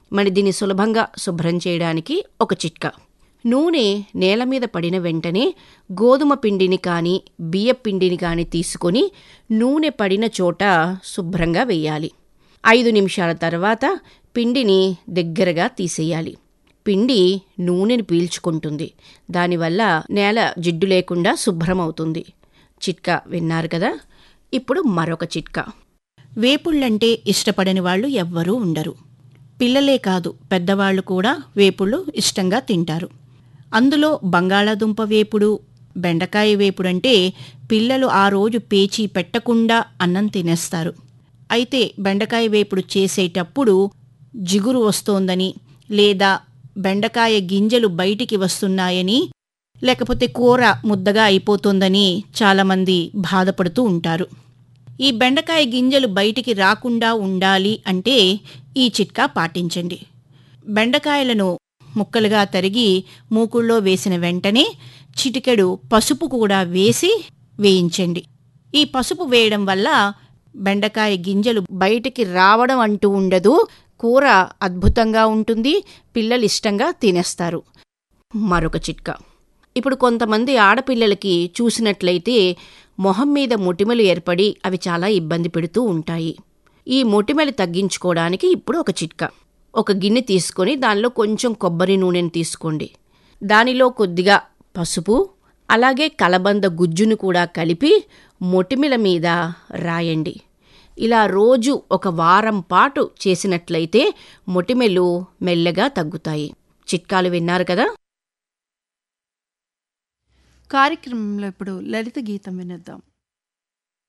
మరి దీన్ని సులభంగా శుభ్రం చేయడానికి ఒక చిట్కా నూనె నేల మీద పడిన వెంటనే గోధుమ పిండిని కానీ బియ్య పిండిని కానీ తీసుకొని నూనె పడిన చోట శుభ్రంగా వేయాలి ఐదు నిమిషాల తర్వాత పిండిని దగ్గరగా తీసేయాలి పిండి నూనెని పీల్చుకుంటుంది దానివల్ల నేల జిడ్డు లేకుండా శుభ్రమవుతుంది చిట్కా విన్నారు కదా ఇప్పుడు మరొక చిట్కా వేపుళ్ళంటే ఇష్టపడని వాళ్ళు ఎవ్వరూ ఉండరు పిల్లలే కాదు పెద్దవాళ్ళు కూడా వేపుళ్ళు ఇష్టంగా తింటారు అందులో బంగాళాదుంప వేపుడు బెండకాయ వేపుడంటే పిల్లలు ఆ రోజు పేచీ పెట్టకుండా అన్నం తినేస్తారు అయితే బెండకాయ వేపుడు చేసేటప్పుడు జిగురు వస్తోందని లేదా బెండకాయ గింజలు బయటికి వస్తున్నాయని లేకపోతే కూర ముద్దగా అయిపోతుందని చాలామంది బాధపడుతూ ఉంటారు ఈ బెండకాయ గింజలు బయటికి రాకుండా ఉండాలి అంటే ఈ చిట్కా పాటించండి బెండకాయలను ముక్కలుగా తరిగి మూకుళ్ళో వేసిన వెంటనే చిటికెడు పసుపు కూడా వేసి వేయించండి ఈ పసుపు వేయడం వల్ల బెండకాయ గింజలు బయటికి రావడం అంటూ ఉండదు కూర అద్భుతంగా ఉంటుంది పిల్లలు ఇష్టంగా తినేస్తారు మరొక చిట్కా ఇప్పుడు కొంతమంది ఆడపిల్లలకి చూసినట్లయితే మొహం మీద మొటిమలు ఏర్పడి అవి చాలా ఇబ్బంది పెడుతూ ఉంటాయి ఈ మొటిమలు తగ్గించుకోవడానికి ఇప్పుడు ఒక చిట్కా ఒక గిన్నె తీసుకొని దానిలో కొంచెం కొబ్బరి నూనెను తీసుకోండి దానిలో కొద్దిగా పసుపు అలాగే కలబంద గుజ్జును కూడా కలిపి మొటిమల మీద రాయండి ఇలా రోజు ఒక వారం పాటు చేసినట్లయితే మొటిమెలు మెల్లగా తగ్గుతాయి చిట్కాలు విన్నారు కదా కార్యక్రమంలో ఇప్పుడు లలిత గీతం వినేద్దాం